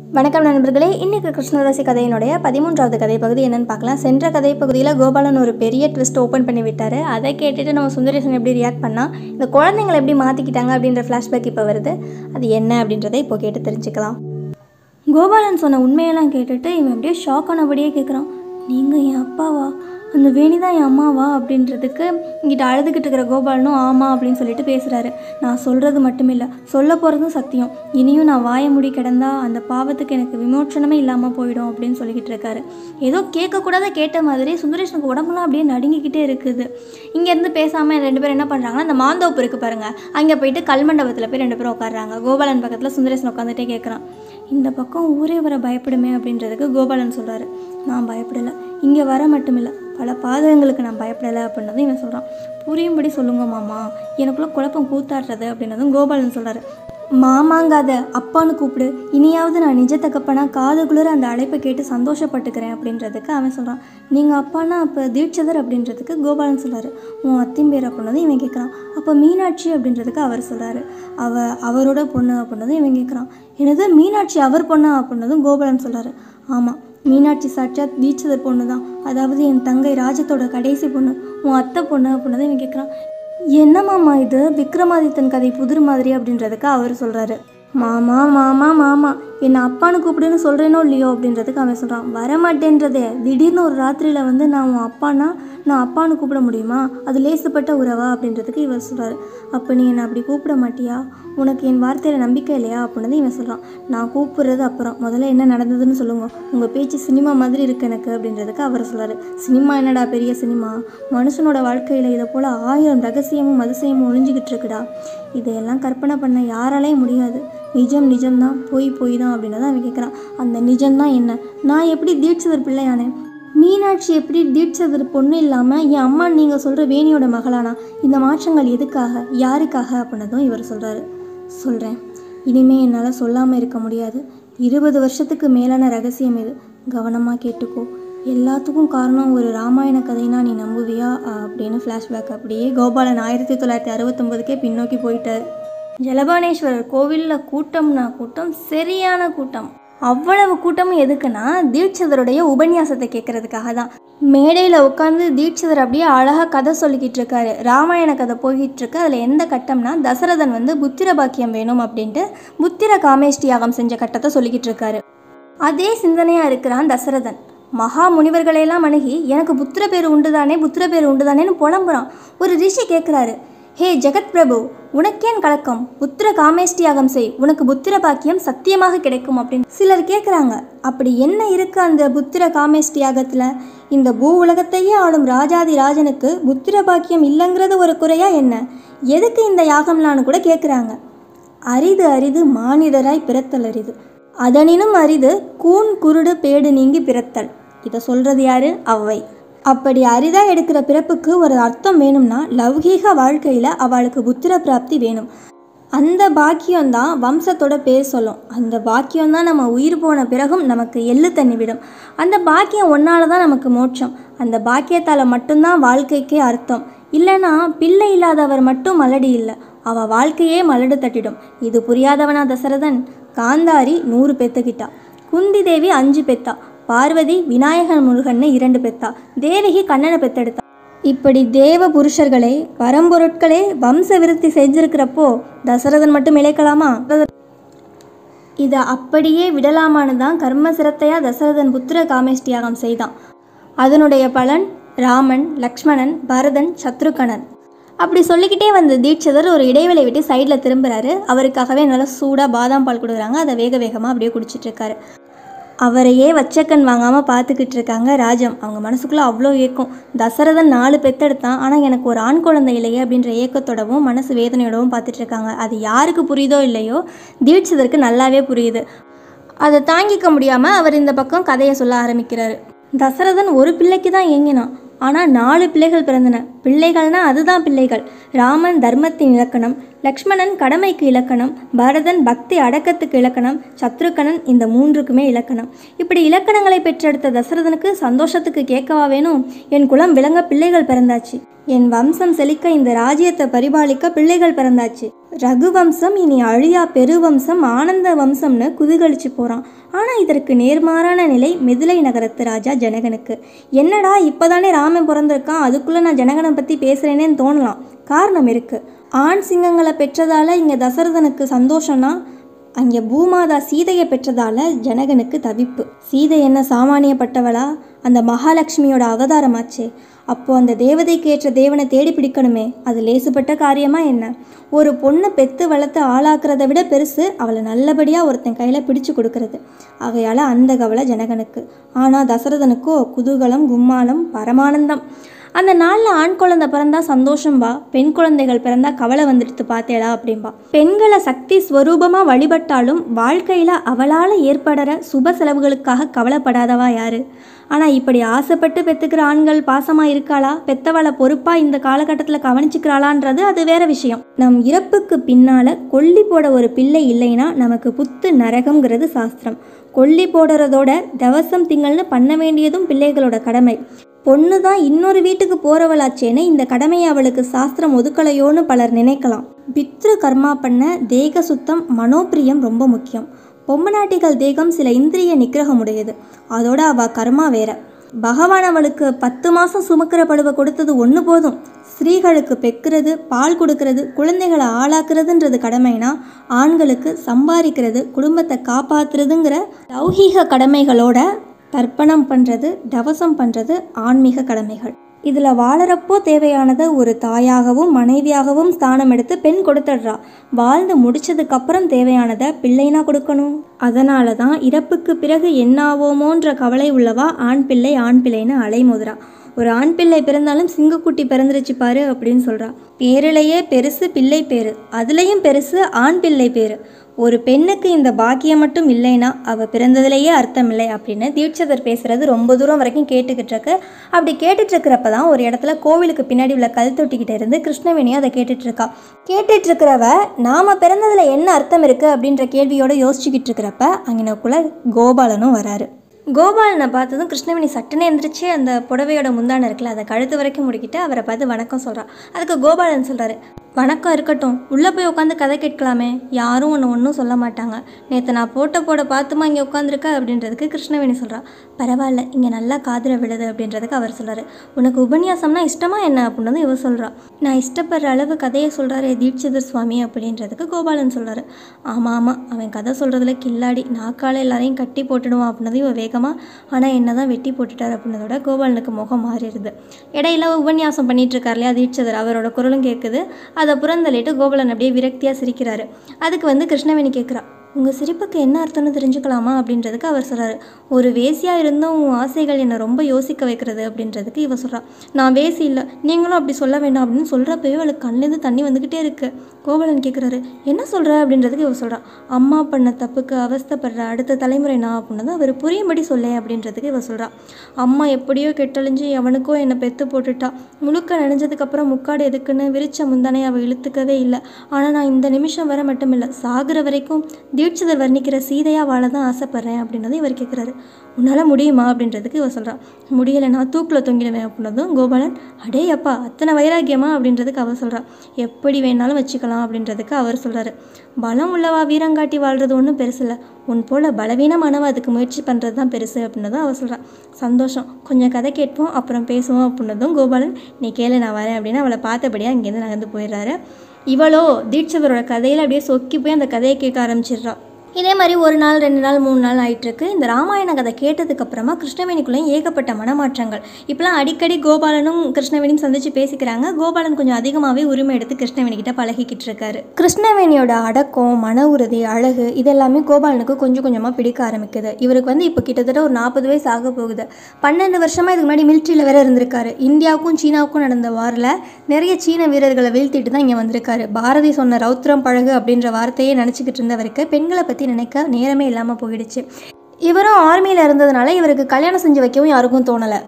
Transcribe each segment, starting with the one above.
வணக்கம் நண்பர்களே இன்னைக்கு கிருஷ்ணராசி கதையினுடைய பதிமூன்றாவது கதை பகுதி என்னன்னு பார்க்கலாம் சென்ற கதை பகுதியில் கோபாலன் ஒரு பெரிய ட்விஸ்ட் ஓப்பன் பண்ணி விட்டாரு அதை கேட்டுட்டு நம்ம சுந்தரேசன் எப்படி ரியாக்ட் பண்ணா இந்த குழந்தைங்களை எப்படி மாற்றிக்கிட்டாங்க அப்படின்ற ஃப்ளாஷ்பேக் இப்போ வருது அது என்ன அப்படின்றத இப்போ கேட்டு தெரிஞ்சுக்கலாம் கோபாலன் சொன்ன உண்மையெல்லாம் கேட்டுட்டு இவன் அப்படியே ஷாக் ஆனபடியே கேட்குறான் நீங்கள் என் அப்பாவா அந்த வேணி தான் என் அம்மாவா அப்படின்றதுக்கு இங்கிட்ட அழுதுகிட்டு இருக்கிற கோபாலனும் ஆமாம் அப்படின்னு சொல்லிட்டு பேசுகிறாரு நான் சொல்கிறது மட்டும் இல்லை சொல்ல போகிறதும் சத்தியம் இனியும் நான் வாய முடி கிடந்தா அந்த பாவத்துக்கு எனக்கு விமோச்சனமே இல்லாமல் போயிடும் அப்படின்னு சொல்லிக்கிட்டு இருக்காரு ஏதோ கேட்கக்கூடாத கேட்ட மாதிரி சுந்தரேஷனுக்கு உடம்புலாம் அப்படியே நடுங்கிக்கிட்டே இருக்குது இங்கேருந்து பேசாமல் ரெண்டு பேரும் என்ன பண்ணுறாங்கன்னா அந்த மாந்தோப்பு இருக்குது பாருங்கள் அங்கே போயிட்டு கல்மண்டபத்தில் போய் ரெண்டு பேரும் உட்காடுறாங்க கோபாலன் பக்கத்தில் சுந்தரேசன் உட்காந்துட்டே கேட்குறான் இந்த பக்கம் ஊரே வர பயப்படுமே அப்படின்றதுக்கு கோபாலன் சொல்கிறாரு நான் பயப்படலை இங்கே வர மட்டும் இல்லை பல பாதகங்களுக்கு நான் பயப்படலை அப்படின்னதும் இவன் சொல்கிறான் புரியும்படி சொல்லுங்க மாமா எனக்குள்ள குழப்பம் கூத்தாடுறது அப்படின்னதும் கோபாலன் சொல்கிறாரு மாமாங்காத அப்பான்னு கூப்பிடு இனியாவது நான் நிஜ தகப்பனா காதுகுளிர அந்த அழைப்பை கேட்டு சந்தோஷப்பட்டுக்கிறேன் அப்படின்றதுக்கு அவன் சொல்கிறான் நீங்கள் அப்பானா அப்போ தீட்சதர் அப்படின்றதுக்கு கோபாலன் சொல்கிறாரு உன் அத்தின் பேர் அப்படின்னதும் இவன் கேட்குறான் அப்போ மீனாட்சி அப்படின்றதுக்கு அவர் சொல்கிறாரு அவ அவரோட பொண்ணு அப்படின்னதும் இவன் கேட்குறான் எனது மீனாட்சி அவர் பொண்ணா அப்படின்னதும் கோபாலன் சொல்கிறாரு ஆமாம் மீனாட்சி சாட்சாத் தீட்சிதர் பொண்ணு தான் அதாவது என் தங்கை ராஜத்தோட கடைசி பொண்ணு உன் அத்தை பொண்ணு அப்படின்னதும் இவன் கேட்குறான் என்ன மாமா இது விக்ரமாதித்தன் கதை புதிர் மாதிரி அப்படின்றதுக்கு அவர் சொல்கிறாரு மாமா மாமா மாமா என்னை அப்பான்னு கூப்பிடுன்னு சொல்கிறேனோ இல்லையோ அப்படின்றதுக்கு அவன் சொல்கிறான் வரமாட்டேன்றதே திடீர்னு ஒரு ராத்திரியில் வந்து நான் உன் அப்பானா நான் அப்பான்னு கூப்பிட முடியுமா அது லேசுப்பட்ட உறவா அப்படின்றதுக்கு இவர் சொல்கிறாரு அப்போ நீ என்னை அப்படி கூப்பிட மாட்டியா உனக்கு என் வார்த்தையில் நம்பிக்கை இல்லையா அப்படின்னது இவன் சொல்கிறான் நான் கூப்பிடுறது அப்புறம் முதல்ல என்ன நடந்ததுன்னு சொல்லுங்க உங்கள் பேச்சு சினிமா மாதிரி இருக்கு எனக்கு அப்படின்றதுக்கு அவர் சொல்கிறாரு சினிமா என்னடா பெரிய சினிமா மனுஷனோட வாழ்க்கையில் இதை போல் ஆயிரம் ரகசியமும் அதிசயமும் ஒளிஞ்சிக்கிட்டு இருக்குடா இதையெல்லாம் கற்பனை பண்ண யாராலையும் முடியாது நிஜம் நிஜம்தான் பொய் பொய் தான் அப்படின்னு தான் அவன் கேட்குறான் அந்த நிஜம்தான் என்ன நான் எப்படி தீட்சிதர் பிள்ளையானே மீனாட்சி எப்படி தீட்சிதர் பொண்ணு இல்லாமல் என் அம்மா நீங்கள் சொல்கிற வேணியோட மகளானா இந்த மாற்றங்கள் எதுக்காக யாருக்காக அப்படின்னதும் இவர் சொல்கிறாரு சொல்கிறேன் இனிமே என்னால் சொல்லாமல் இருக்க முடியாது இருபது வருஷத்துக்கு மேலான ரகசியம் இது கவனமாக கேட்டுக்கோ எல்லாத்துக்கும் காரணம் ஒரு ராமாயண கதைனா நீ நம்புவியா அப்படின்னு ஃப்ளாஷ்பேக் அப்படியே கோபாலன் ஆயிரத்தி தொள்ளாயிரத்தி அறுபத்தொம்போதுக்கே பின்னோக்கி போயிட்டார் ஜலபானேஸ்வரர் கோவிலில் கூட்டம்னா கூட்டம் சரியான கூட்டம் அவ்வளவு கூட்டமும் எதுக்குன்னா தீட்சிதருடைய உபன்யாசத்தை கேட்கறதுக்காக தான் மேடையில் உட்காந்து தீட்சிதர் அப்படியே அழகாக கதை சொல்லிக்கிட்டு இருக்காரு ராமாயண கதை போய்கிட்டு இருக்கு அதில் எந்த கட்டம்னா தசரதன் வந்து புத்திர பாக்கியம் வேணும் அப்படின்ட்டு புத்திர காமேஷ்டி யாகம் செஞ்ச கட்டத்தை சொல்லிக்கிட்டு இருக்காரு அதே சிந்தனையாக இருக்கிறான் தசரதன் மகா முனிவர்களையெல்லாம் அணுகி எனக்கு புத்திர பேர் உண்டுதானே புத்திர பேர் உண்டுதானேன்னு புலம்புறான் ஒரு ரிஷி கேட்குறாரு ஹே ஜெகத் பிரபு உனக்கேன் கலக்கம் புத்திர காமேஷ்டியாகம் செய் உனக்கு புத்திர பாக்கியம் சத்தியமாக கிடைக்கும் அப்படின்னு சிலர் கேட்குறாங்க அப்படி என்ன இருக்கு அந்த புத்திர காமேஷ்டியாகத்தில் இந்த பூ உலகத்தையே ஆளும் ராஜாதி ராஜனுக்கு புத்திர பாக்கியம் இல்லைங்கிறது ஒரு குறையா என்ன எதுக்கு இந்த யாகம்லான்னு கூட கேட்குறாங்க அரிது அரிது மானிடராய் பிறத்தல் அரிது அதனினும் அரிது கூன் குருடு பேடு நீங்கி பிறத்தல் இதை சொல்கிறது யாரு அவ்வை அப்படி அரிதாக எடுக்கிற பிறப்புக்கு ஒரு அர்த்தம் வேணும்னா லௌகீக வாழ்க்கையில் அவளுக்கு புத்திர பிராப்தி வேணும் அந்த பாக்கியம்தான் வம்சத்தோட பேர் சொல்லும் அந்த பாக்கியம்தான் நம்ம உயிர் போன பிறகும் நமக்கு எள்ளு தண்ணி விடும் அந்த பாக்கியம் ஒன்னால தான் நமக்கு மோட்சம் அந்த பாக்கியத்தால் மட்டும்தான் வாழ்க்கைக்கே அர்த்தம் இல்லைன்னா பிள்ளை இல்லாதவர் மட்டும் மலடி இல்லை அவ வாழ்க்கையே மலடு தட்டிடும் இது புரியாதவனா தசரதன் காந்தாரி நூறு பெத்துக்கிட்டா குந்தி தேவி அஞ்சு பெத்தா பார்வதி விநாயகன் முருகன்னு இரண்டு பெத்தா தேவகி கண்ணனை பெத்தெடுத்தா இப்படி தேவ புருஷர்களே பரம்பொருட்களே வம்ச விருத்தி செஞ்சிருக்கிறப்போ தசரதன் மட்டும் இழைக்கலாமா இதை அப்படியே விடலாமான்னு தான் கர்ம சிரத்தையா தசரதன் புத்திர காமேஷ்டியாகம் செய்தான் அதனுடைய பலன் ராமன் லக்ஷ்மணன் பரதன் சத்ருகணன் அப்படி சொல்லிக்கிட்டே வந்த தீட்சிதர் ஒரு இடைவேளை விட்டு சைடில் திரும்புறாரு அவருக்காகவே நல்லா சூடாக பாதாம் பால் கொடுக்குறாங்க அதை வேக வேகமாக அப்படியே குடிச்சிட்டு இருக்காரு அவரையே வச்சக்கன் வாங்காமல் பார்த்துக்கிட்டு இருக்காங்க ராஜம் அவங்க மனசுக்குள்ளே அவ்வளோ ஏக்கம் தசரதன் நாலு பெத்தெடுத்தான் ஆனால் எனக்கு ஒரு ஆண் குழந்தை இல்லையே அப்படின்ற ஏக்கத்தோடவும் மனசு வேதனையோடவும் பார்த்துட்டு இருக்காங்க அது யாருக்கு புரியுதோ இல்லையோ தீட்சிதருக்கு நல்லாவே புரியுது அதை தாங்கிக்க முடியாமல் அவர் இந்த பக்கம் கதையை சொல்ல ஆரம்பிக்கிறாரு தசரதன் ஒரு பிள்ளைக்கு தான் ஏங்கினான் ஆனால் நாலு பிள்ளைகள் பிறந்தன பிள்ளைகள்னா அதுதான் பிள்ளைகள் ராமன் தர்மத்தின் இலக்கணம் லக்ஷ்மணன் கடமைக்கு இலக்கணம் பரதன் பக்தி அடக்கத்துக்கு இலக்கணம் சத்ருக்கணன் இந்த மூன்றுக்குமே இலக்கணம் இப்படி இலக்கணங்களை பெற்றெடுத்த தசரதனுக்கு சந்தோஷத்துக்கு கேட்கவா வேணும் என் குலம் விளங்க பிள்ளைகள் பிறந்தாச்சு என் வம்சம் செழிக்க இந்த ராஜ்யத்தை பரிபாலிக்க பிள்ளைகள் பிறந்தாச்சு ரகுவம்சம் இனி அழியா பெருவம்சம் ஆனந்த வம்சம்னு குதூகலிச்சு போகிறான் ஆனால் இதற்கு நேர்மாறான நிலை மிதிலை நகரத்து ராஜா ஜனகனுக்கு என்னடா இப்போதானே ராமன் பிறந்திருக்கான் அதுக்குள்ளே நான் ஜனகனை பற்றி பேசுகிறேனேன்னு தோணலாம் காரணம் இருக்குது ஆண் சிங்கங்களை பெற்றதால இங்கே தசரதனுக்கு சந்தோஷம்னா அங்கே பூமாதா சீதையை பெற்றதால ஜனகனுக்கு தவிப்பு சீதை என்ன சாமானியப்பட்டவளா அந்த மகாலட்சுமியோட அவதாரமாச்சே அப்போ அந்த தேவதைக்கு ஏற்ற தேவனை தேடி பிடிக்கணுமே அது லேசுப்பட்ட காரியமா என்ன ஒரு பொண்ணை பெத்து வளர்த்து ஆளாக்குறதை விட பெருசு அவளை நல்லபடியாக ஒருத்தன் கையில் பிடிச்சு கொடுக்கறது ஆகையால் அந்த கவலை ஜனகனுக்கு ஆனால் தசரதனுக்கோ குதூகலம் கும்மாலம் பரமானந்தம் அந்த நாளில் ஆண் குழந்தை பிறந்தா சந்தோஷம்பா பெண் குழந்தைகள் பிறந்தா கவலை வந்துடுத்து பார்த்தேடா அப்படின்பா பெண்களை சக்தி ஸ்வரூபமாக வழிபட்டாலும் வாழ்க்கையில் அவளால் ஏற்படுற சுப செலவுகளுக்காக கவலைப்படாதவா யாரு ஆனால் இப்படி ஆசைப்பட்டு பெற்றுக்கிற ஆண்கள் பாசமாக இருக்காளா பெத்தவளை பொறுப்பாக இந்த காலகட்டத்தில் கவனிச்சுக்கிறாளான்றது அது வேற விஷயம் நம் இறப்புக்கு பின்னால் கொல்லி போட ஒரு பிள்ளை இல்லைன்னா நமக்கு புத்து நரகம்ங்கிறது சாஸ்திரம் கொல்லி போடுறதோட தவசம் திங்கள்னு பண்ண வேண்டியதும் பிள்ளைகளோட கடமை பொண்ணு தான் இன்னொரு வீட்டுக்கு போறவளாச்சேன்னு இந்த கடமையை அவளுக்கு சாஸ்திரம் ஒதுக்கலையோன்னு பலர் நினைக்கலாம் பித்ரு கர்மா பண்ண தேக சுத்தம் மனோப்பிரியம் ரொம்ப முக்கியம் பொம்மநாட்டிகள் தேகம் சில இந்திரிய நிக்கிரகம் உடையது அதோட அவ கர்மா வேற பகவான் அவளுக்கு பத்து மாதம் சுமக்கிற பழுவை கொடுத்தது ஒன்று போதும் ஸ்திரீகளுக்கு பெக்கிறது பால் கொடுக்கறது குழந்தைகளை ஆளாக்குறதுன்றது கடமைனா ஆண்களுக்கு சம்பாதிக்கிறது குடும்பத்தை காப்பாத்துறதுங்கிற லௌகீக கடமைகளோட தர்ப்பணம் பண்ணுறது தவசம் பண்ணுறது ஆன்மீக கடமைகள் இதில் வாழறப்போ தேவையானதை ஒரு தாயாகவும் மனைவியாகவும் ஸ்தானம் எடுத்து பெண் கொடுத்துடுறா வாழ்ந்து முடிச்சதுக்கப்புறம் தேவையானதை பிள்ளைனா கொடுக்கணும் அதனால தான் இறப்புக்கு பிறகு என்னாவோமோன்ற கவலை உள்ளவா ஆண் பிள்ளை ஆண் பிள்ளைன்னு அலைமோதுறா ஒரு ஆண் பிள்ளை பிறந்தாலும் சிங்கக்குட்டி பிறந்துருச்சு பாரு அப்படின்னு சொல்கிறா பேரிலேயே பெருசு பிள்ளை பேரு அதுலேயும் பெருசு ஆண் பிள்ளை பேரு ஒரு பெண்ணுக்கு இந்த பாக்கியம் மட்டும் இல்லைன்னா அவள் பிறந்ததுலேயே அர்த்தம் இல்லை அப்படின்னு தீட்சிதர் பேசுகிறது ரொம்ப தூரம் வரைக்கும் கேட்டுக்கிட்டு இருக்கு அப்படி கேட்டுட்டு இருக்கிறப்ப தான் ஒரு இடத்துல கோவிலுக்கு பின்னாடி உள்ள கல் தொட்டிக்கிட்ட இருந்து கிருஷ்ணவேணியும் அதை கேட்டுட்டு இருக்கா கேட்டுட்டு இருக்கிறவ நாம பிறந்ததுல என்ன அர்த்தம் இருக்கு அப்படின்ற கேள்வியோட யோசிச்சுக்கிட்டு இருக்கிறப்ப அங்கனக்குள்ள கோபாலனும் வராரு கோபாலனை பார்த்ததும் கிருஷ்ணவேணி சட்டுன்னு எந்திரிச்சு அந்த புடவையோட முந்தான இருக்குல்ல அதை கழுத்து வரைக்கும் முடிக்கிட்டு அவரை பார்த்து வணக்கம் சொல்றா அதுக்கு கோபாலன் சொல்றாரு வணக்கம் இருக்கட்டும் உள்ளே போய் உட்காந்து கதை கேட்கலாமே யாரும் ஒன்று ஒன்றும் சொல்ல மாட்டாங்க நேற்று நான் போட்ட போட பார்த்துமா இங்கே உட்காந்துருக்க அப்படின்றதுக்கு கிருஷ்ணவேணி சொல்கிறா பரவாயில்ல இங்கே நல்லா காதில் விழுது அப்படின்றதுக்கு அவர் சொல்கிறாரு உனக்கு உபன்யாசம்னா இஷ்டமா என்ன அப்படின்னு இவர் சொல்கிறா நான் இஷ்டப்படுற அளவு கதையை சொல்கிறாரு தீட்சிதர் சுவாமி அப்படின்றதுக்கு கோபாலன் சொல்கிறாரு ஆமாம் ஆமாம் அவன் கதை சொல்கிறதுல கில்லாடி நாக்கால எல்லாரையும் கட்டி போட்டுடுவான் அப்படின்னது இவ வேகமாக ஆனால் என்ன தான் வெட்டி போட்டுட்டார் அப்படின்னதோட கோபாலனுக்கு முகம் மாறிடுது இடையில உபன்யாசம் பண்ணிட்டு இருக்கார் இல்லையா தீட்சிதர் அவரோட குரலும் கேட்குது அதை புறந்தள்ளிட்டு கோபாலன் அப்படியே விரக்தியாக சிரிக்கிறாரு அதுக்கு வந்து கிருஷ்ணவேணி கேட்குறா உங்கள் சிரிப்புக்கு என்ன அர்த்தம்னு தெரிஞ்சுக்கலாமா அப்படின்றதுக்கு அவர் சொல்கிறாரு ஒரு வேசியாக இருந்தும் உன் ஆசைகள் என்னை ரொம்ப யோசிக்க வைக்கிறது அப்படின்றதுக்கு இவ சொல்கிறா நான் வேசி இல்லை நீங்களும் அப்படி சொல்ல வேண்டாம் அப்படின்னு சொல்கிறப்பவே அவளுக்கு கண்லேருந்து தண்ணி வந்துக்கிட்டே இருக்கு கோபாலன் கேட்குறாரு என்ன சொல்கிற அப்படின்றதுக்கு இவ சொல்கிறா அம்மா பண்ண தப்புக்கு அவஸ்தைப்படுற அடுத்த தலைமுறை நான் அப்படின்னது அவர் புரியும்படி சொல்லேன் அப்படின்றதுக்கு இவ சொல்கிறா அம்மா எப்படியோ கெட்டழிஞ்சு எவனுக்கோ என்னை பெத்து போட்டுட்டா முழுக்க நனைஞ்சதுக்கப்புறம் முக்காடு எதுக்குன்னு விரிச்ச முந்தானை அவள் இழுத்துக்கவே இல்லை ஆனால் நான் இந்த நிமிஷம் வரை மட்டும் இல்லை சாகுற வரைக்கும் தீட்சிதர் வர்ணிக்கிற சீதையாக வாழ தான் ஆசைப்பட்றேன் அப்படின்னது இவர் கேட்குறாரு உன்னால் முடியுமா அப்படின்றதுக்கு இவர் சொல்கிறான் முடியலை நான் தூக்கில் தொங்கிடுவேன் அப்படின்னதும் கோபாலன் அடே அப்பா அத்தனை வைராக்கியமா அப்படின்றதுக்கு அவர் சொல்கிறா எப்படி வேணாலும் வச்சுக்கலாம் அப்படின்றதுக்கு அவர் சொல்கிறாரு பலம் உள்ளவா வீரங்காட்டி வாழ்றது ஒன்றும் பெருசு இல்லை உன் போல் பலவீனமானவ அதுக்கு முயற்சி பண்ணுறது தான் பெருசு அப்படின்னதும் அவர் சொல்கிறா சந்தோஷம் கொஞ்சம் கதை கேட்போம் அப்புறம் பேசுவோம் அப்படின்னதும் கோபாலன் நீ கேளு நான் வரேன் அப்படின்னு அவளை பார்த்தபடியாக இங்கேருந்து நகர்ந்து போயிடுறாரு இவளோ தீட்சிதரோட கதையில் அப்படியே சொக்கி போய் அந்த கதையை கேட்க ஆரம்பிச்சிடுறா இதே மாதிரி ஒரு நாள் ரெண்டு நாள் மூணு நாள் ஆயிட்டிருக்கு இந்த ராமாயண கதை கேட்டதுக்கு அப்புறமா கிருஷ்ணவேணிக்குள்ளேயும் ஏகப்பட்ட மனமாற்றங்கள் இப்போலாம் அடிக்கடி கோபாலனும் கிருஷ்ணவேணியும் சந்திச்சு பேசிக்கிறாங்க கோபாலன் கொஞ்சம் அதிகமாகவே உரிமை எடுத்து கிருஷ்ணவேணி கிட்ட பழகிக்கிட்டு இருக்காரு கிருஷ்ணவேணியோட அடக்கம் மன உறுதி அழகு இதெல்லாமே கோபாலனுக்கு கொஞ்சம் கொஞ்சமாக பிடிக்க ஆரம்பிக்குது இவருக்கு வந்து இப்போ கிட்டத்தட்ட ஒரு நாற்பது வயசு ஆக போகுது பன்னெண்டு வருஷமாக இதுக்கு முன்னாடி மிலிட்ரியில் வேற இருந்திருக்காரு இந்தியாவுக்கும் சீனாவுக்கும் நடந்த வாரில் நிறைய சீன வீரர்களை வீழ்த்திட்டு தான் இங்கே வந்திருக்காரு பாரதி சொன்ன ரௌத்ரம் பழகு அப்படின்ற வார்த்தையே நினச்சிக்கிட்டு இருந்தவருக்கு பெண்களை பற்றி நினைக்க நேரமே இல்லாமல் போயிடுச்சு இவரும் ஆர்மியில் இருந்ததுனால இவருக்கு கல்யாணம் செஞ்சு வைக்கவும் யாருக்கும் தோணலை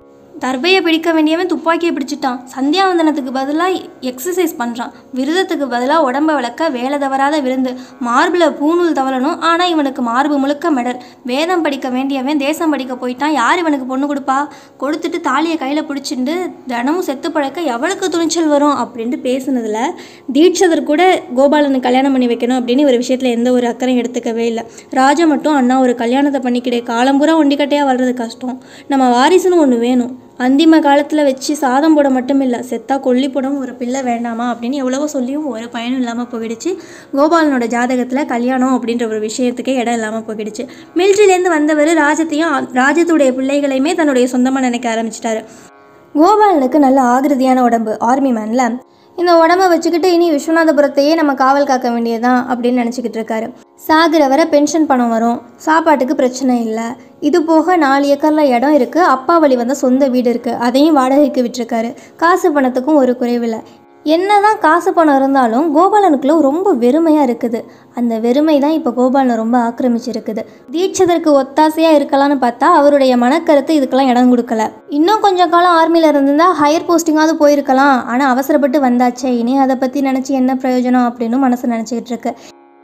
தர்பையை பிடிக்க வேண்டியவன் துப்பாக்கியை பிடிச்சிட்டான் சந்தியாவந்தனத்துக்கு பதிலாக எக்ஸசைஸ் பண்ணுறான் விரதத்துக்கு பதிலாக உடம்ப விளக்க வேலை தவறாத விருந்து மார்பில் பூணூல் தவறணும் ஆனால் இவனுக்கு மார்பு முழுக்க மெடல் வேதம் படிக்க வேண்டியவன் தேசம் படிக்க போயிட்டான் யார் இவனுக்கு பொண்ணு கொடுப்பா கொடுத்துட்டு தாலியை கையில் பிடிச்சிட்டு தினமும் செத்து பழக்க எவளுக்கு துணிச்சல் வரும் அப்படின்ட்டு பேசுனதில் தீட்சதர் கூட கோபாலனுக்கு கல்யாணம் பண்ணி வைக்கணும் அப்படின்னு ஒரு விஷயத்தில் எந்த ஒரு அக்கறையும் எடுத்துக்கவே இல்லை ராஜா மட்டும் அண்ணா ஒரு கல்யாணத்தை பண்ணிக்கிட்டே காலம்பூரா ஒண்டிக்கட்டையாக வளர்றது கஷ்டம் நம்ம வாரிசுன்னு ஒன்று வேணும் அந்திம காலத்தில் வச்சு சாதம் போட மட்டும் இல்லை செத்தா கொல்லி போடவும் ஒரு பிள்ளை வேண்டாமா அப்படின்னு எவ்வளவோ சொல்லியும் ஒரு பயனும் இல்லாமல் போயிடுச்சு கோபாலனோட ஜாதகத்தில் கல்யாணம் அப்படின்ற ஒரு விஷயத்துக்கே இடம் இல்லாமல் போயிடுச்சு மிலிட்ரிலேருந்து வந்தவர் ராஜத்தையும் ராஜத்துடைய பிள்ளைகளையுமே தன்னுடைய சொந்தமாக நினைக்க ஆரம்பிச்சிட்டாரு கோபாலனுக்கு நல்ல ஆகிருதியான உடம்பு ஆர்மி மேனில் இந்த உடம்ப வச்சுக்கிட்டு இனி விஸ்வநாதபுரத்தையே நம்ம காவல் காக்க வேண்டியதுதான் அப்படின்னு நினச்சிக்கிட்டு இருக்காரு சாகிற வரை பென்ஷன் பணம் வரும் சாப்பாட்டுக்கு பிரச்சனை இல்லை இது போக நாலு ஏக்கரில் இடம் இருக்குது அப்பா வழி வந்த சொந்த வீடு இருக்குது அதையும் வாடகைக்கு விட்டிருக்காரு காசு பணத்துக்கும் ஒரு குறைவில்லை என்னதான் காசு பணம் இருந்தாலும் கோபாலனுக்குள்ள ரொம்ப வெறுமையாக இருக்குது அந்த வெறுமை தான் இப்போ கோபாலனை ரொம்ப ஆக்கிரமிச்சிருக்குது தீட்சதற்கு ஒத்தாசையாக இருக்கலாம்னு பார்த்தா அவருடைய மனக்கருத்து இதுக்கெல்லாம் இடம் கொடுக்கல இன்னும் கொஞ்சம் காலம் ஆர்மியில் இருந்திருந்தா ஹையர் போஸ்டிங்காவது போயிருக்கலாம் ஆனால் அவசரப்பட்டு வந்தாச்சே இனி அதை பற்றி நினச்சி என்ன பிரயோஜனம் அப்படின்னு மனசு நினச்சிக்கிட்டு இருக்கு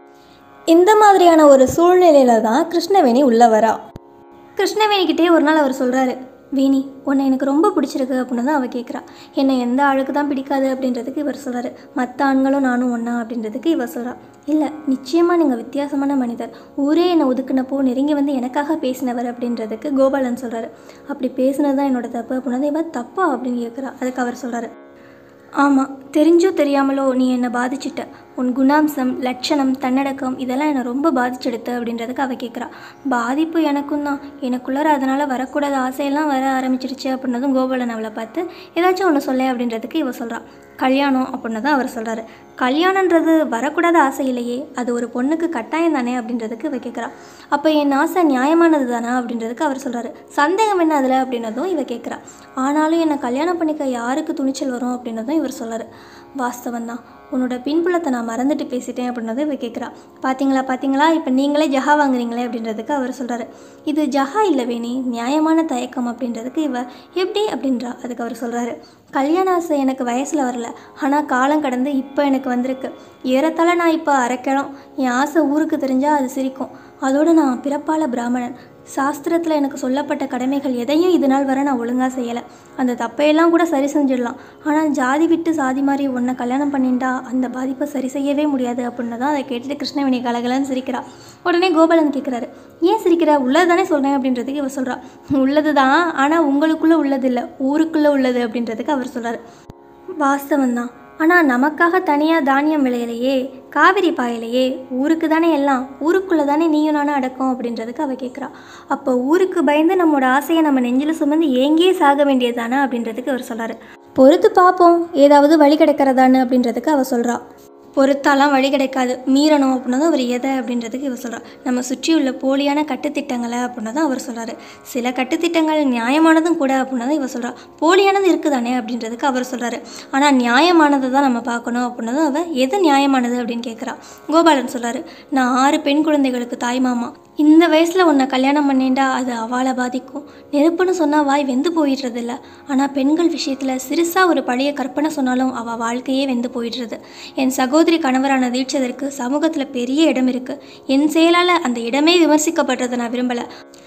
இந்த மாதிரியான ஒரு சூழ்நிலையில தான் கிருஷ்ணவேணி உள்ள வரா கிருஷ்ணவேணிக்கிட்டே ஒரு நாள் அவர் சொல்கிறாரு வேணி உன்னை எனக்கு ரொம்ப பிடிச்சிருக்கு அப்படின்னு தான் அவள் கேட்குறா என்னை எந்த ஆளுக்கு தான் பிடிக்காது அப்படின்றதுக்கு இவர் சொல்கிறாரு மற்ற ஆண்களும் நானும் ஒன்றா அப்படின்றதுக்கு இவர் சொல்கிறா இல்லை நிச்சயமாக நீங்கள் வித்தியாசமான மனிதர் ஊரே என்னை ஒதுக்குனப்போ நெருங்கி வந்து எனக்காக பேசினவர் அப்படின்றதுக்கு கோபாலன் சொல்கிறாரு அப்படி பேசினது தான் என்னோட தப்பு அப்படின்னது இவ தப்பா அப்படின்னு கேட்குறா அதுக்கு அவர் சொல்கிறாரு ஆமாம் தெரிஞ்சோ தெரியாமலோ நீ என்னை பாதிச்சிட்ட உன் குணாம்சம் லட்சணம் தன்னடக்கம் இதெல்லாம் என்னை ரொம்ப பாதிச்செடுத்த அப்படின்றதுக்கு அவள் கேட்குறா பாதிப்பு எனக்கும் தான் எனக்குள்ளார அதனால் வரக்கூடாத ஆசையெல்லாம் வர ஆரம்பிச்சிருச்சு அப்படின்னதும் கோபாலன் அவளை பார்த்து ஏதாச்சும் ஒன்று சொல்ல அப்படின்றதுக்கு இவ சொல்கிறா கல்யாணம் அப்படின்னு தான் அவர் சொல்கிறாரு கல்யாணன்றது வரக்கூடாத ஆசை இல்லையே அது ஒரு பொண்ணுக்கு கட்டாயம் தானே அப்படின்றதுக்கு இவ கேட்குறா அப்போ என் ஆசை நியாயமானது தானா அப்படின்றதுக்கு அவர் சொல்கிறாரு சந்தேகம் என்ன அதில் அப்படின்னதும் இவ கேட்குறா ஆனாலும் என்னை கல்யாணம் பண்ணிக்க யாருக்கு துணிச்சல் வரும் அப்படின்னதும் இவர் சொல்கிறாரு வாஸ்தவம் தான் உன்னோட பின்புலத்தை நான் மறந்துட்டு பேசிட்டேன் அப்படின்னதும் இவ கேட்குறா பார்த்தீங்களா பார்த்தீங்களா இப்போ நீங்களே ஜஹா வாங்குறீங்களே அப்படின்றதுக்கு அவர் சொல்கிறாரு இது ஜஹா இல்லை வேணி நியாயமான தயக்கம் அப்படின்றதுக்கு இவ எப்படி அப்படின்றா அதுக்கு அவர் சொல்கிறாரு கல்யாண ஆசை எனக்கு வயசில் வரல ஆனால் காலம் கடந்து இப்போ எனக்கு வந்திருக்கு ஏறத்தாழ நான் இப்போ அரைக்கிழம் என் ஆசை ஊருக்கு தெரிஞ்சால் அது சிரிக்கும் அதோட நான் பிறப்பால பிராமணன் சாஸ்திரத்தில் எனக்கு சொல்லப்பட்ட கடமைகள் எதையும் இது நாள் வரை நான் ஒழுங்காக செய்யலை அந்த தப்பையெல்லாம் கூட சரி செஞ்சிடலாம் ஆனால் ஜாதி விட்டு சாதி மாதிரி உன்னை கல்யாணம் பண்ணிட்டா அந்த பாதிப்பை சரி செய்யவே முடியாது அப்படின்னு தான் அதை கேட்டுட்டு கிருஷ்ணவேணி கலகலன்னு சிரிக்கிறா உடனே கோபாலன் கேட்குறாரு ஏன் சிரிக்கிற உள்ளது தானே சொல்கிறேன் அப்படின்றதுக்கு இவ சொல்கிறா உள்ளது தான் ஆனால் உங்களுக்குள்ளே உள்ளது இல்லை ஊருக்குள்ளே உள்ளது அப்படின்றதுக்கு அவர் சொல்கிறாரு வாஸ்தவம் தான் ஆனால் நமக்காக தனியாக தானியம் விளையலையே காவிரி பாயலையே ஊருக்கு தானே எல்லாம் ஊருக்குள்ளே தானே நீயும் நானும் அடக்கம் அப்படின்றதுக்கு அவள் கேட்குறா அப்போ ஊருக்கு பயந்து நம்மளோட ஆசையை நம்ம நெஞ்சில் சுமந்து ஏங்கியே சாக வேண்டியது தானே அப்படின்றதுக்கு அவர் சொல்கிறாரு பொறுத்து பார்ப்போம் ஏதாவது வழி கிடைக்கிறதான்னு அப்படின்றதுக்கு அவள் சொல்கிறா பொறுத்தாலாம் வழி கிடைக்காது மீறணும் அப்படின்னதும் அவர் எதை அப்படின்றதுக்கு இவர் சொல்கிறார் நம்ம சுற்றியுள்ள போலியான கட்டுத்திட்டங்களை அப்படின்னதும் அவர் சொல்கிறாரு சில கட்டுத்திட்டங்கள் நியாயமானதும் கூட அப்படின்னதும் இவர் சொல்கிறா போலியானது இருக்குதானே அப்படின்றதுக்கு அவர் சொல்கிறாரு ஆனால் நியாயமானதை தான் நம்ம பார்க்கணும் அப்படின்னதும் அவள் எது நியாயமானது அப்படின்னு கேட்குறா கோபாலன் சொல்கிறாரு நான் ஆறு பெண் குழந்தைகளுக்கு தாய் மாமா இந்த வயசில் உன்னை கல்யாணம் பண்ணிண்டா அது அவளை பாதிக்கும் நெருப்புன்னு சொன்னால் வாய் வெந்து போயிடுறதில்ல ஆனால் பெண்கள் விஷயத்தில் சிறுசாக ஒரு பழைய கற்பனை சொன்னாலும் அவள் வாழ்க்கையே வெந்து போயிடுறது என் சகோதரி கணவரான தீட்சதற்கு சமூகத்தில் பெரிய இடம் இருக்குது என் செயலால் அந்த இடமே விமர்சிக்கப்படுறதை நான் விரும்பலை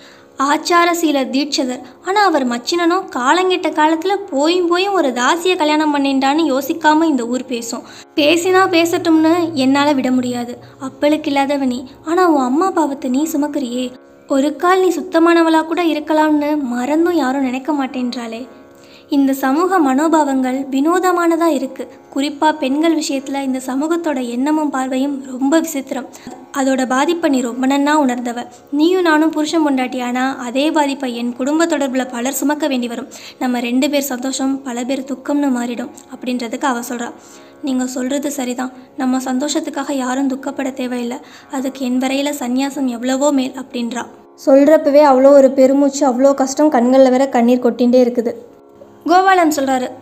ஆச்சாரசீல தீட்சதர் ஆனால் அவர் மச்சினனோ காலங்கெட்ட காலத்தில் போயும் போயும் ஒரு தாசியை கல்யாணம் பண்ணிட்டான்னு யோசிக்காம இந்த ஊர் பேசும் பேசினா பேசட்டும்னு என்னால் விட முடியாது அப்பளுக்கு இல்லாதவ நீ ஆனால் உன் அம்மா பாவத்தை நீ சுமக்கிறியே ஒரு கால் நீ சுத்தமானவளா கூட இருக்கலாம்னு மறந்தும் யாரும் நினைக்க மாட்டேன்றாளே இந்த சமூக மனோபாவங்கள் வினோதமானதாக இருக்குது குறிப்பாக பெண்கள் விஷயத்தில் இந்த சமூகத்தோட எண்ணமும் பார்வையும் ரொம்ப விசித்திரம் அதோட பாதிப்பை நீ ரொம்ப நன்னா உணர்ந்தவ நீயும் நானும் புருஷன் பொண்டாட்டியானா அதே பாதிப்பை என் குடும்ப தொடர்பில் பலர் சுமக்க வேண்டி வரும் நம்ம ரெண்டு பேர் சந்தோஷம் பல பேர் துக்கம்னு மாறிடும் அப்படின்றதுக்கு அவ சொல்கிறா நீங்கள் சொல்கிறது சரிதான் நம்ம சந்தோஷத்துக்காக யாரும் துக்கப்பட தேவையில்லை அதுக்கு என் வரையில் சந்நியாசம் எவ்வளவோ மேல் அப்படின்றா சொல்கிறப்பவே அவ்வளோ ஒரு பெருமூச்சு அவ்வளோ கஷ்டம் கண்களில் வேற கண்ணீர் கொட்டிகிட்டே இருக்குது கோபாலன் சொல்கிறாரு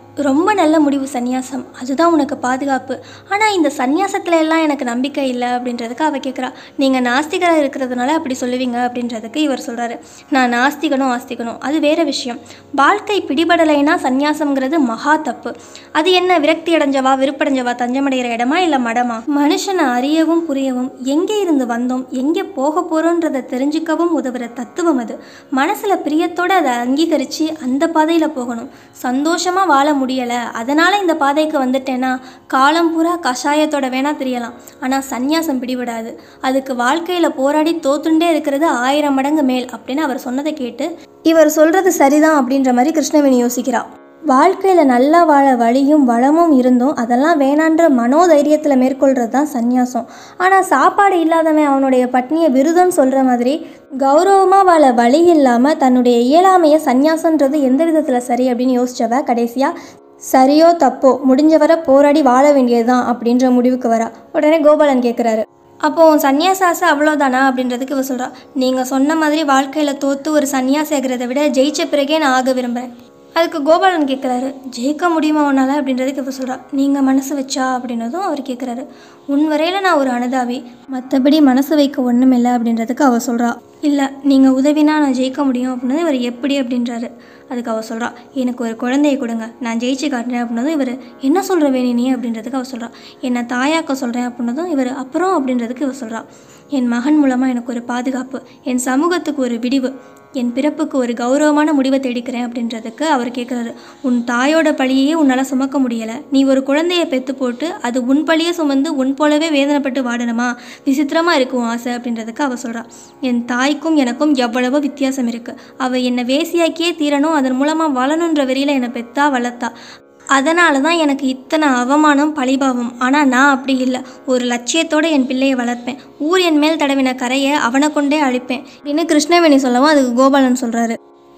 ரொம்ப நல்ல முடிவு சந்நியாசம் அதுதான் உனக்கு பாதுகாப்பு ஆனால் இந்த சந்நியாசத்துல எல்லாம் எனக்கு நம்பிக்கை இல்லை அப்படின்றதுக்கு அவள் கேட்குறா நீங்கள் நாஸ்திகராக இருக்கிறதுனால அப்படி சொல்லுவீங்க அப்படின்றதுக்கு இவர் சொல்கிறாரு நான் நாஸ்திகனும் ஆஸ்திகனும் அது வேற விஷயம் வாழ்க்கை பிடிபடலைன்னா சந்நியாசம்ங்கிறது மகா தப்பு அது என்ன விரக்தி அடைஞ்சவா விருப்படைஞ்சவா தஞ்சமடைகிற இடமா இல்லை மடமா மனுஷனை அறியவும் புரியவும் எங்கே இருந்து வந்தோம் எங்கே போக போகிறோன்றதை தெரிஞ்சுக்கவும் உதவுற தத்துவம் அது மனசில் பிரியத்தோடு அதை அங்கீகரித்து அந்த பாதையில் போகணும் சந்தோஷமாக வாழ முடியலை அதனால் இந்த பாதைக்கு வந்துட்டேன்னா காலம் பூரா கஷாயத்தோட வேணா தெரியலாம் ஆனால் சந்நியாசம் பிடிபடாது அதுக்கு வாழ்க்கையில் போராடி தோத்துண்டே இருக்கிறது ஆயிரம் மடங்கு மேல் அப்படின்னு அவர் சொன்னதை கேட்டு இவர் சொல்கிறது சரிதான் அப்படின்ற மாதிரி கிருஷ்ணவேணி யோசிக்கிறா வாழ்க்கையில் நல்லா வாழ வழியும் வளமும் இருந்தும் அதெல்லாம் வேணான்ற மனோதைரியத்தில் மேற்கொள்கிறது தான் சந்நியாசம் ஆனால் சாப்பாடு இல்லாதவன் அவனுடைய பட்னியை விருதம் சொல்கிற மாதிரி கௌரவமாக வாழ வழி இல்லாமல் தன்னுடைய இயலாமையை சந்நியாசன்றது எந்த விதத்தில் சரி அப்படின்னு யோசிச்சவ கடைசியாக சரியோ தப்போ முடிஞ்ச வரை போராடி வாழ வேண்டியதுதான் அப்படின்ற முடிவுக்கு வரா உடனே கோபாலன் கேட்குறாரு அப்போ உன் சன்னியாச ஆசை அவ்வளோதானா அப்படின்றதுக்கு இவ சொல்கிறா நீங்கள் சொன்ன மாதிரி வாழ்க்கையில் தோற்று ஒரு சன்னியாசி ஆகிறத விட ஜெயிச்ச பிறகே நான் ஆக விரும்புகிறேன் அதுக்கு கோபாலன் கேட்குறாரு ஜெயிக்க முடியுமா உன்னால் அப்படின்றதுக்கு இவ சொல்கிறா நீங்கள் மனசு வச்சா அப்படின்னதும் அவர் கேட்குறாரு உன் வரையில் நான் ஒரு அனுதாபி மற்றபடி மனசு வைக்க ஒன்றும் இல்லை அப்படின்றதுக்கு அவள் சொல்கிறா இல்லை நீங்கள் உதவினா நான் ஜெயிக்க முடியும் அப்படின்னது இவர் எப்படி அப்படின்றாரு அதுக்கு அவள் சொல்கிறா எனக்கு ஒரு குழந்தையை கொடுங்க நான் ஜெயிச்சு காட்டுறேன் அப்படின்னதும் இவர் என்ன சொல்கிற வேணி நீ அப்படின்றதுக்கு அவள் சொல்கிறா என்னை தாயாக்க சொல்கிறேன் அப்படின்னதும் இவர் அப்புறம் அப்படின்றதுக்கு இவர் சொல்கிறா என் மகன் மூலமாக எனக்கு ஒரு பாதுகாப்பு என் சமூகத்துக்கு ஒரு விடிவு என் பிறப்புக்கு ஒரு கௌரவமான முடிவை தேடிக்கிறேன் அப்படின்றதுக்கு அவர் கேட்குறாரு உன் தாயோட பழியையே உன்னால் சுமக்க முடியலை நீ ஒரு குழந்தையை பெற்று போட்டு அது உன் பழியை சுமந்து உன் போலவே வேதனைப்பட்டு வாடணுமா விசித்திரமாக இருக்கும் ஆசை அப்படின்றதுக்கு அவள் சொல்கிறா என் தாய்க்கும் எனக்கும் எவ்வளவோ வித்தியாசம் இருக்குது அவள் என்னை வேசியாக்கியே தீரணும் அதன் மூலமாக வாழணுன்ற வெறியில் என்னை பெத்தா வளர்த்தா அதனால தான் எனக்கு இத்தனை அவமானம் பழிபாவம் ஆனால் நான் அப்படி இல்லை ஒரு லட்சியத்தோடு என் பிள்ளையை வளர்ப்பேன் ஊர் என் மேல் தடவின கரையை அவனை கொண்டே அழிப்பேன் அப்படின்னு கிருஷ்ணவேணி சொல்லவும் அதுக்கு கோபாலன் சொல்கிறாரு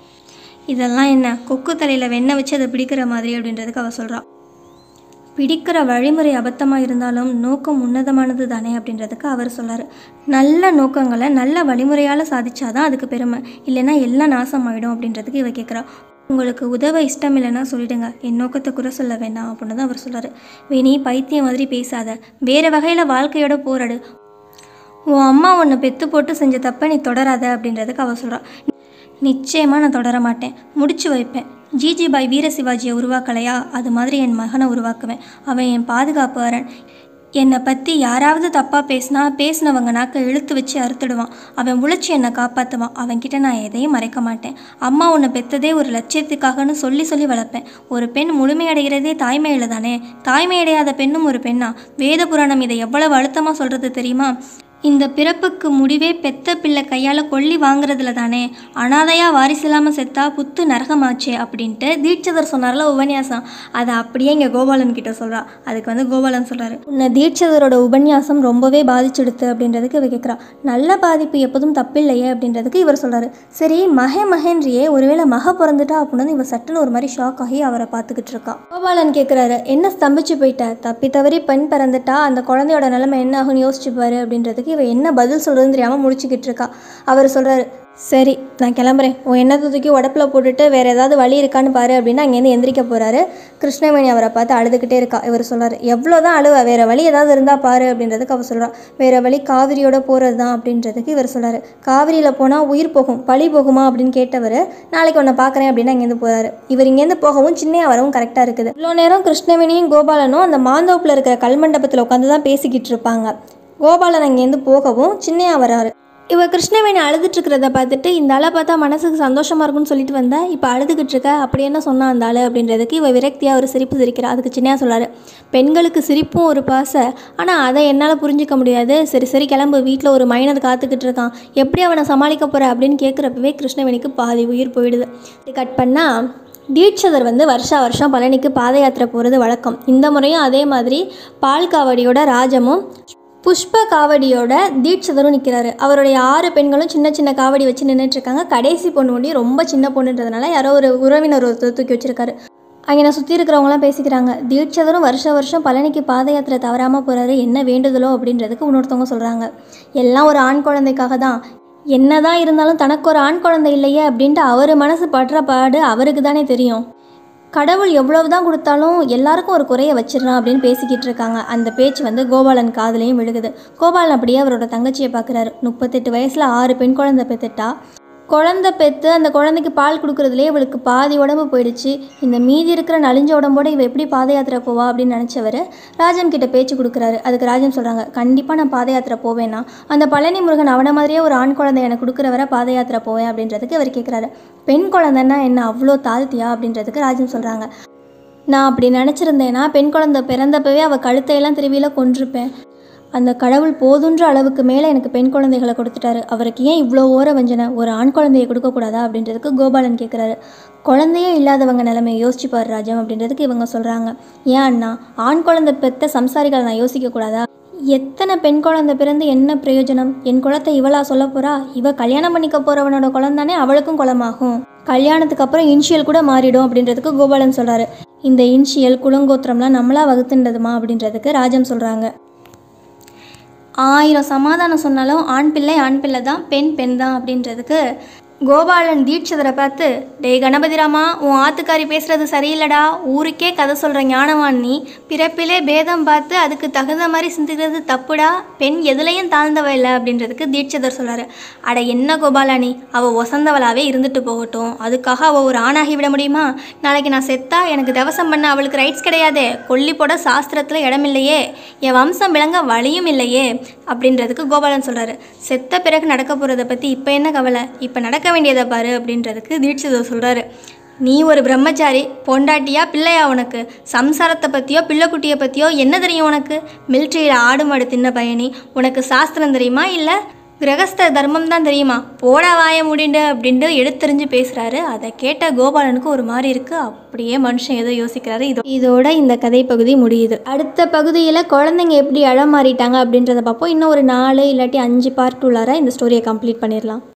இதெல்லாம் என்ன கொக்கு தலையில் வெண்ணெய் வச்சு அதை பிடிக்கிற மாதிரி அப்படின்றதுக்கு அவள் சொல்கிறா பிடிக்கிற வழிமுறை அபத்தமாக இருந்தாலும் நோக்கம் உன்னதமானது தானே அப்படின்றதுக்கு அவர் சொல்லார் நல்ல நோக்கங்களை நல்ல வழிமுறையால் சாதிச்சாதான் அதுக்கு பெருமை இல்லைன்னா எல்லாம் நாசமாயிடும் அப்படின்றதுக்கு இவ கேட்குறா உங்களுக்கு உதவ இஷ்டம் இல்லைன்னா சொல்லிடுங்க என் நோக்கத்தை குறை சொல்ல வேண்டாம் அப்படின்னு தான் அவர் சொல்கிறார் வேணி பைத்தியம் மாதிரி பேசாத வேறு வகையில் வாழ்க்கையோட போராடு உன் அம்மா உன்னை பெத்து போட்டு செஞ்ச தப்பை நீ தொடராத அப்படின்றதுக்கு அவ சொல்கிறா நிச்சயமாக நான் தொடர மாட்டேன் முடிச்சு வைப்பேன் ஜிஜி பாய் வீர சிவாஜியை உருவாக்கலையா அது மாதிரி என் மகனை உருவாக்குவேன் அவன் என் பாதுகாப்பு அரண் என்னை பற்றி யாராவது தப்பாக பேசினா பேசினவங்க நாக்க இழுத்து வச்சு அறுத்துடுவான் அவன் உழைச்சி என்னை காப்பாற்றுவான் அவன்கிட்ட நான் எதையும் மறைக்க மாட்டேன் அம்மா உன்னை பெத்ததே ஒரு லட்சியத்துக்காகன்னு சொல்லி சொல்லி வளர்ப்பேன் ஒரு பெண் முழுமையடைகிறதே தாய்மையில் தானே தாய்மையடையாத பெண்ணும் ஒரு பெண்ணா வேத புராணம் இதை எவ்வளவு அழுத்தமாக சொல்கிறது தெரியுமா இந்த பிறப்புக்கு முடிவே பெத்த பிள்ளை கையால் கொல்லி வாங்குறதுல தானே அனாதையா வாரிசு இல்லாமல் செத்தா புத்து நரகமாச்சே அப்படின்ட்டு தீட்சிதர் சொன்னார்ல உபன்யாசம் அதை அப்படியே இங்கே கோபாலன் கிட்ட சொல்கிறா அதுக்கு வந்து கோபாலன் சொல்கிறாரு உன்னை தீட்சிதரோட உபன்யாசம் ரொம்பவே பாதிச்செடுத்து அப்படின்றதுக்கு இவ கேட்குறா நல்ல பாதிப்பு எப்போதும் தப்பில்லையே அப்படின்றதுக்கு இவர் சொல்கிறாரு சரி மகே மகேன்றியே ஒருவேளை மக பிறந்துட்டா அப்படின்னு இவ சட்டுன்னு ஒரு மாதிரி ஷாக் ஆகி அவரை பார்த்துக்கிட்டு இருக்கா கோபாலன் கேட்குறாரு என்ன ஸ்தம்பிச்சு போயிட்ட தப்பி தவறி பெண் பிறந்துட்டா அந்த குழந்தையோட நிலைமை என்ன ஆகும்னு யோசிச்சு பாரு அப்படின்றதுக்கு இவ என்ன பதில் சொல்கிறதுன்னு தெரியாமல் முடிச்சுக்கிட்டு இருக்கா அவர் சொல்கிறாரு சரி நான் கிளம்புறேன் உன் எண்ணத்தை தூக்கி உடப்பில் போட்டுட்டு வேறு ஏதாவது வழி இருக்கான்னு பாரு அப்படின்னு அங்கேருந்து எந்திரிக்க போகிறாரு கிருஷ்ணவேணி அவரை பார்த்து அழுதுகிட்டே இருக்கா இவர் சொல்கிறார் எவ்வளோ தான் அழுவ வேறு வழி ஏதாவது இருந்தால் பாரு அப்படின்றதுக்கு அவர் சொல்கிறா வேறு வழி காவிரியோட போகிறது தான் அப்படின்றதுக்கு இவர் சொல்கிறாரு காவிரியில் போனால் உயிர் போகும் பழி போகுமா அப்படின்னு கேட்டவர் நாளைக்கு உன்னை பார்க்குறேன் அப்படின்னு அங்கேருந்து போகிறாரு இவர் இங்கேருந்து போகவும் சின்னையா வரவும் கரெக்டாக இருக்குது இவ்வளோ நேரம் கிருஷ்ணவேணியும் கோபாலனும் அந்த மாந்தோப்பில் இருக்கிற கல்மண்டபத்தில் உட்காந்து தான் பேசிக்கிட்டு இருப்பாங்க கோபாலன் அங்கேருந்து போகவும் சின்னையா வராரு இவ கிருஷ்ணவேணி அழுதுட்டு இருக்கிறத பார்த்துட்டு இந்த ஆளை பார்த்தா மனசுக்கு சந்தோஷமா இருக்கும்னு சொல்லிட்டு வந்தா இப்போ அழுதுகிட்டு இருக்க அப்படி என்ன சொன்னா அந்த ஆளு அப்படின்றதுக்கு இவ விரக்தியாக ஒரு சிரிப்பு சிரிக்கிறா அதுக்கு சின்னையா சொல்றாரு பெண்களுக்கு சிரிப்பும் ஒரு பாசை ஆனால் அதை என்னால் புரிஞ்சிக்க முடியாது சரி சரி கிளம்பு வீட்டில் ஒரு மைனர் காத்துக்கிட்டு இருக்கான் எப்படி அவனை சமாளிக்க போற அப்படின்னு கேட்குறப்பவே கிருஷ்ணவேணிக்கு பாதி உயிர் போயிடுது கட் பண்ணால் தீட்சிதர் வந்து வருஷா வருஷம் பழனிக்கு பாத யாத்திரை போகிறது வழக்கம் இந்த முறையும் அதே மாதிரி பால் காவடியோட ராஜமும் புஷ்ப காவடியோட தீட்சிதரும் நிற்கிறாரு அவருடைய ஆறு பெண்களும் சின்ன சின்ன காவடி வச்சு நின்றுட்டு இருக்காங்க கடைசி பொண்ணு ஒண்டி ரொம்ப சின்ன பொண்ணுன்றதுனால யாரோ ஒரு உறவினர் ஒருத்தர் தூக்கி வச்சிருக்காரு அங்கே நான் சுற்றி இருக்கிறவங்களாம் பேசிக்கிறாங்க தீட்சிதரும் வருஷ வருஷம் பழனிக்கு பாத யாத்திரை தவறாமல் போகிறாரு என்ன வேண்டுதலோ அப்படின்றதுக்கு இன்னொருத்தவங்க சொல்கிறாங்க எல்லாம் ஒரு ஆண் குழந்தைக்காக தான் என்னதான் இருந்தாலும் தனக்கு ஒரு ஆண் குழந்தை இல்லையே அப்படின்ட்டு அவர் மனசு படுற பாடு அவருக்கு தானே தெரியும் கடவுள் எவ்வளவு தான் கொடுத்தாலும் எல்லாருக்கும் ஒரு குறைய வச்சிடறான் அப்படின்னு பேசிக்கிட்டு இருக்காங்க அந்த பேச்சு வந்து கோபாலன் காதுலையும் விழுகுது கோபாலன் அப்படியே அவரோட தங்கச்சியை பார்க்குறாரு முப்பத்தெட்டு வயசில் ஆறு பெண் குழந்தை பெற்றுட்டா குழந்தை பெற்று அந்த குழந்தைக்கு பால் கொடுக்குறதுலே இவளுக்கு பாதி உடம்பு போயிடுச்சு இந்த மீதி இருக்கிற நலிஞ்ச உடம்போட இவ எப்படி பாத யாத்திரை போவா அப்படின்னு நினச்சவர் ராஜம் கிட்ட பேச்சு கொடுக்குறாரு அதுக்கு ராஜம் சொல்கிறாங்க கண்டிப்பாக நான் பாத யாத்திரை போவேன்னா அந்த பழனி முருகன் அவனை மாதிரியே ஒரு ஆண் குழந்தை எனக்கு கொடுக்குறவரை பாத யாத்திரை போவேன் அப்படின்றதுக்கு இவர் கேட்குறாரு பெண் குழந்தைன்னா என்ன அவ்வளோ தாழ்த்தியா அப்படின்றதுக்கு ராஜம் சொல்கிறாங்க நான் அப்படி நினச்சிருந்தேன்னா பெண் குழந்தை பிறந்தப்பவே அவள் கழுத்தையெல்லாம் திருவியில கொன்றிருப்பேன் அந்த கடவுள் போதுன்ற அளவுக்கு மேலே எனக்கு பெண் குழந்தைகளை கொடுத்துட்டாரு அவருக்கு ஏன் இவ்வளோ ஓர வஞ்சனை ஒரு ஆண் குழந்தையை கொடுக்கக்கூடாதா அப்படின்றதுக்கு கோபாலன் கேட்குறாரு குழந்தையே இல்லாதவங்க நிலைமையை யோசிச்சு பாரு ராஜம் அப்படின்றதுக்கு இவங்க சொல்கிறாங்க ஏன் அண்ணா ஆண் குழந்தை பெற்ற சம்சாரிகளை நான் யோசிக்கக்கூடாதா எத்தனை பெண் குழந்தை பிறந்து என்ன பிரயோஜனம் என் குலத்தை இவளா சொல்ல போறா இவ கல்யாணம் பண்ணிக்க போறவனோட குழந்தானே அவளுக்கும் குலமாகும் கல்யாணத்துக்கு அப்புறம் இன்ஷியல் கூட மாறிடும் அப்படின்றதுக்கு கோபாலன் சொல்றாரு இந்த இன்ஷியல் குலங்கோத்திரம்லாம் நம்மளா வகுத்துன்றதுமா அப்படின்றதுக்கு ராஜம் சொல்றாங்க ஆயிரம் சமாதானம் சொன்னாலும் ஆண் பிள்ளை ஆண் பிள்ளை தான் பெண் பெண் தான் அப்படின்றதுக்கு கோபாலன் தீட்சிதரை பார்த்து டேய் கணபதிராமா உன் ஆத்துக்காரி பேசுறது சரியில்லடா ஊருக்கே கதை சொல்கிற ஞானவான் நீ பிறப்பிலே பேதம் பார்த்து அதுக்கு தகுந்த மாதிரி சிந்திக்கிறது தப்புடா பெண் எதுலையும் தாழ்ந்தவ இல்லை அப்படின்றதுக்கு தீட்சிதர் சொல்கிறாரு அட என்ன கோபாலா நீ அவள் ஒசந்தவளாவே இருந்துட்டு போகட்டும் அதுக்காக அவள் ஒரு ஆணாகி விட முடியுமா நாளைக்கு நான் செத்தா எனக்கு தவசம் பண்ண அவளுக்கு ரைட்ஸ் கிடையாதே கொல்லி போட சாஸ்திரத்தில் இடமில்லையே என் வம்சம் விளங்க வழியும் இல்லையே அப்படின்றதுக்கு கோபாலன் சொல்கிறாரு செத்த பிறகு நடக்க போகிறத பற்றி இப்போ என்ன கவலை இப்போ நடக்க வேண்டியதை பாரு அப்படின்றதுக்கு தீட்சிதர் சொல்கிறாரு நீ ஒரு பிரம்மச்சாரி பொண்டாட்டியா பிள்ளையா உனக்கு சம்சாரத்தை பற்றியோ பிள்ளைக்குட்டியை பற்றியோ என்ன தெரியும் உனக்கு மிலிட்ரியில் ஆடு மாடு தின்ன பயணி உனக்கு சாஸ்திரம் தெரியுமா இல்லை கிரகஸ்த தர்மம் தான் தெரியுமா போடா வாய முடிண்டு அப்படின்ட்டு எடுத்தெறிஞ்சு பேசுகிறாரு அதை கேட்ட கோபாலனுக்கு ஒரு மாதிரி இருக்குது அப்படியே மனுஷன் ஏதோ யோசிக்கிறாரு இதோ இதோட இந்த கதை பகுதி முடியுது அடுத்த பகுதியில் குழந்தைங்க எப்படி இடம் மாறிட்டாங்க அப்படின்றத பார்ப்போம் இன்னும் ஒரு நாலு இல்லாட்டி அஞ்சு பார்ட் உள்ளார இந்த ஸ்டோரியை கம்ப்ளீட் பண்ணிடலாம்